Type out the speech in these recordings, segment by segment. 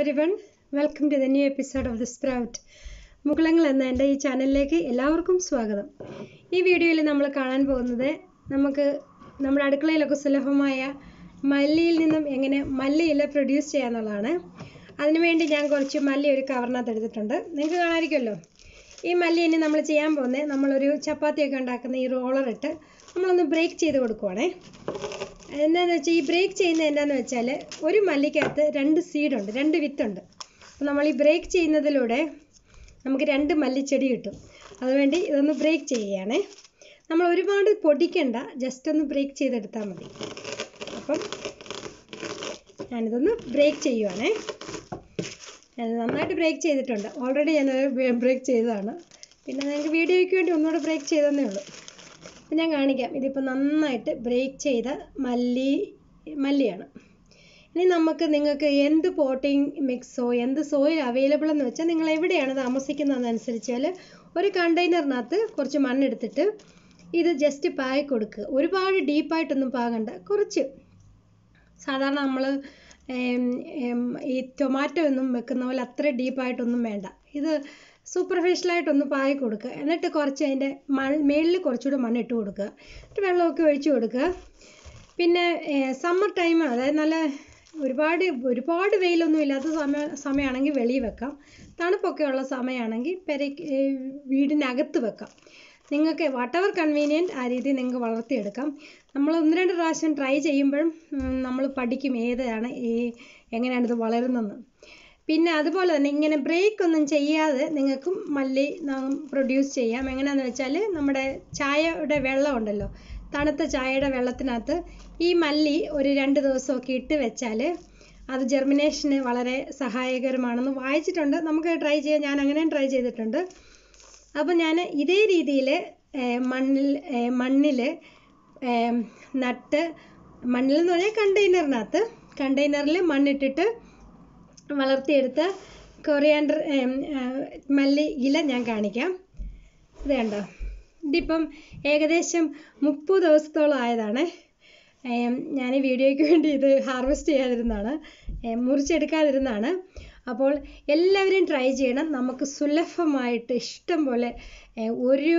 every everyone welcome to the new episode of the sprout മുകുളങ്ങൾ എന്ന എൻ്റെ ഈ ചാനലിലേക്ക് എല്ലാവർക്കും സ്വാഗതം ഈ വീഡിയോയിൽ നമ്മൾ കാണാൻ പോകുന്നത് നമുക്ക് നമ്മുടെ അടുക്കളയിലൊക്കെ സുലഭമായ മല്ലിയിൽ നിന്നും എങ്ങനെ മല്ലിയില പ്രൊഡ്യൂസ് ചെയ്യാന്നുള്ളതാണ് അതിനുവേണ്ടി ഞാൻ കുറച്ച് മല്ലി ഒരു കവറിനകത്ത് എടുത്തിട്ടുണ്ട് നിങ്ങൾക്ക് കാണാമായിരിക്കുമല്ലോ ഈ മല്ലി ഇനി നമ്മൾ ചെയ്യാൻ പോകുന്നത് നമ്മളൊരു ചപ്പാത്തിയൊക്കെ ഉണ്ടാക്കുന്ന ഈ റോളർ ഇട്ട് നമ്മളൊന്ന് ബ്രേക്ക് ചെയ്ത് കൊടുക്കുവാണേ എന്താണെന്ന് വെച്ചാൽ ഈ ബ്രേക്ക് ചെയ്യുന്നത് എന്താണെന്ന് വെച്ചാൽ ഒരു മല്ലിക്കകത്ത് രണ്ട് സീഡുണ്ട് രണ്ട് വിത്തുണ്ട് അപ്പോൾ നമ്മൾ ഈ ബ്രേക്ക് ചെയ്യുന്നതിലൂടെ നമുക്ക് രണ്ട് മല്ലിച്ചെടി കിട്ടും അതുവേണ്ടി ഇതൊന്ന് ബ്രേക്ക് ചെയ്യുകയാണേ നമ്മൾ ഒരുപാട് പൊടിക്കണ്ട ജസ്റ്റ് ഒന്ന് ബ്രേക്ക് ചെയ്തെടുത്താൽ മതി അപ്പം ഞാനിതൊന്ന് ബ്രേക്ക് ചെയ്യുവാണേ ഞാൻ നന്നായിട്ട് ബ്രേക്ക് ചെയ്തിട്ടുണ്ട് ഓൾറെഡി ഞാൻ ബ്രേക്ക് ചെയ്തതാണ് പിന്നെ നിങ്ങൾക്ക് വീഡിയോയ്ക്ക് വേണ്ടി ഒന്നുകൂടെ ബ്രേക്ക് ചെയ്തതന്നേ ഉള്ളൂ അപ്പം ഞാൻ കാണിക്കാം ഇതിപ്പോൾ നന്നായിട്ട് ബ്രേക്ക് ചെയ്ത മല്ലി മല്ലിയാണ് ഇനി നമുക്ക് നിങ്ങൾക്ക് എന്ത് പോട്ടിംഗ് മിക്സോ എന്ത് സോയിൽ അവൈലബിൾ എന്ന് വെച്ചാൽ നിങ്ങൾ എവിടെയാണ് താമസിക്കുന്നതെന്നനുസരിച്ചാൽ ഒരു കണ്ടെയ്നറിനകത്ത് കുറച്ച് മണ്ണെടുത്തിട്ട് ഇത് ജസ്റ്റ് പായി കൊടുക്കുക ഒരുപാട് ഡീപ്പായിട്ടൊന്നും പാകണ്ട കുറച്ച് സാധാരണ നമ്മൾ ഈ ടൊമാറ്റോ ഒന്നും വെക്കുന്ന പോലെ അത്ര ഡീപ്പായിട്ടൊന്നും വേണ്ട ഇത് സൂപ്പർഫിഷ്യലായിട്ടൊന്ന് പായി കൊടുക്കുക എന്നിട്ട് കുറച്ച് അതിൻ്റെ മൺ മേളിൽ കുറച്ചുകൂടെ മണ്ണിട്ട് കൊടുക്കുക എന്നിട്ട് വെള്ളമൊക്കെ ഒഴിച്ചു കൊടുക്കുക പിന്നെ സമ്മർ ടൈം അതായത് നല്ല ഒരുപാട് ഒരുപാട് വെയിലൊന്നും ഇല്ലാത്ത സമയം സമയമാണെങ്കിൽ വെളിയിൽ വെക്കാം തണുപ്പൊക്കെ ഉള്ള സമയമാണെങ്കിൽ പെര വീടിനകത്ത് വെക്കാം നിങ്ങൾക്ക് വാട്ട് എവർ കൺവീനിയൻറ്റ് ആ രീതിയിൽ നിങ്ങൾക്ക് വളർത്തിയെടുക്കാം നമ്മൾ ഒന്ന് രണ്ട് പ്രാവശ്യം ട്രൈ ചെയ്യുമ്പോഴും നമ്മൾ പഠിക്കും ഏതാണ് ഈ എങ്ങനെയാണ് ഇത് വളരുന്നതെന്ന് പിന്നെ അതുപോലെ തന്നെ ഇങ്ങനെ ബ്രേക്ക് ഒന്നും ചെയ്യാതെ നിങ്ങൾക്കും മല്ലി പ്രൊഡ്യൂസ് ചെയ്യാം എങ്ങനെയാണെന്ന് വെച്ചാൽ നമ്മുടെ ചായയുടെ വെള്ളം ഉണ്ടല്ലോ തണുത്ത ചായയുടെ വെള്ളത്തിനകത്ത് ഈ മല്ലി ഒരു രണ്ട് ദിവസമൊക്കെ ഇട്ട് വെച്ചാൽ അത് ജെർമിനേഷന് വളരെ സഹായകരമാണെന്ന് വായിച്ചിട്ടുണ്ട് നമുക്ക് ട്രൈ ചെയ്യാം ഞാൻ അങ്ങനെയും ട്രൈ ചെയ്തിട്ടുണ്ട് അപ്പോൾ ഞാൻ ഇതേ രീതിയിൽ മണ്ണിൽ മണ്ണിൽ നട്ട് മണ്ണിൽ എന്ന് പറഞ്ഞാൽ കണ്ടെയ്നറിനകത്ത് കണ്ടെയ്നറിൽ മണ്ണിട്ടിട്ട് വളർത്തിയെടുത്ത കൊറിയാണ്ടർ മല്ലി ഇല ഞാൻ കാണിക്കാം ഇത് കണ്ടോ ഇതിപ്പം ഏകദേശം മുപ്പത് ദിവസത്തോളം ആയതാണ് ഞാൻ ഈ വീഡിയോയ്ക്ക് വേണ്ടി ഇത് ഹാർവെസ്റ്റ് ചെയ്യാതിരുന്നതാണ് മുറിച്ചെടുക്കാതിരുന്നതാണ് അപ്പോൾ എല്ലാവരും ട്രൈ ചെയ്യണം നമുക്ക് സുലഭമായിട്ട് ഇഷ്ടം പോലെ ഒരു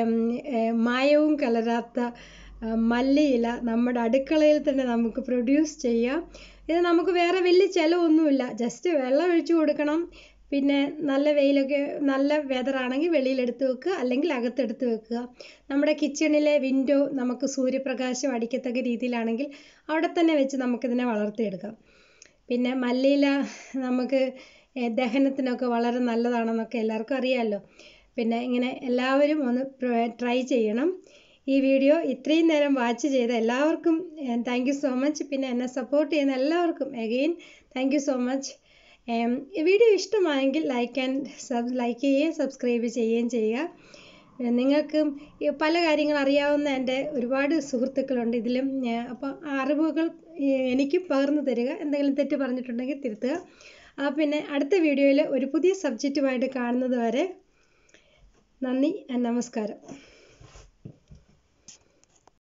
മായവും കലരാത്ത മല്ലിയില നമ്മുടെ അടുക്കളയിൽ തന്നെ നമുക്ക് പ്രൊഡ്യൂസ് ചെയ്യാം ഇത് നമുക്ക് വേറെ വലിയ ചിലവൊന്നുമില്ല ജസ്റ്റ് വെള്ളം ഒഴിച്ചു കൊടുക്കണം പിന്നെ നല്ല വെയിലൊക്കെ നല്ല വെതറാണെങ്കിൽ വെളിയിലെടുത്ത് വെക്കുക അല്ലെങ്കിൽ അകത്തെടുത്ത് വെക്കുക നമ്മുടെ കിച്ചണിലെ വിൻഡോ നമുക്ക് സൂര്യപ്രകാശം അടിക്കത്തക്ക രീതിയിലാണെങ്കിൽ അവിടെ തന്നെ വെച്ച് നമുക്കിതിനെ വളർത്തിയെടുക്കാം പിന്നെ മല്ലിയില നമുക്ക് ദഹനത്തിനൊക്കെ വളരെ നല്ലതാണെന്നൊക്കെ എല്ലാവർക്കും അറിയാമല്ലോ പിന്നെ ഇങ്ങനെ എല്ലാവരും ഒന്ന് ട്രൈ ചെയ്യണം ഈ വീഡിയോ ഇത്രയും നേരം വാച്ച് ചെയ്ത എല്ലാവർക്കും താങ്ക് യു സോ മച്ച് പിന്നെ എന്നെ സപ്പോർട്ട് ചെയ്യുന്ന എല്ലാവർക്കും again thank you so much ഈ വീഡിയോ ഇഷ്ടമായെങ്കിൽ ലൈക്ക് ആൻഡ് സബ് ലൈക്ക് ചെയ്യുകയും സബ്സ്ക്രൈബ് ചെയ്യുകയും ചെയ്യുക നിങ്ങൾക്ക് പല കാര്യങ്ങൾ അറിയാവുന്ന എൻ്റെ ഒരുപാട് സുഹൃത്തുക്കളുണ്ട് ഇതിലും അപ്പോൾ അറിവുകൾ എനിക്കും പകർന്നു തരിക എന്തെങ്കിലും തെറ്റ് പറഞ്ഞിട്ടുണ്ടെങ്കിൽ തിരുത്തുക പിന്നെ അടുത്ത വീഡിയോയിൽ ഒരു പുതിയ സബ്ജക്റ്റുമായിട്ട് കാണുന്നത് വരെ നന്ദി നമസ്കാരം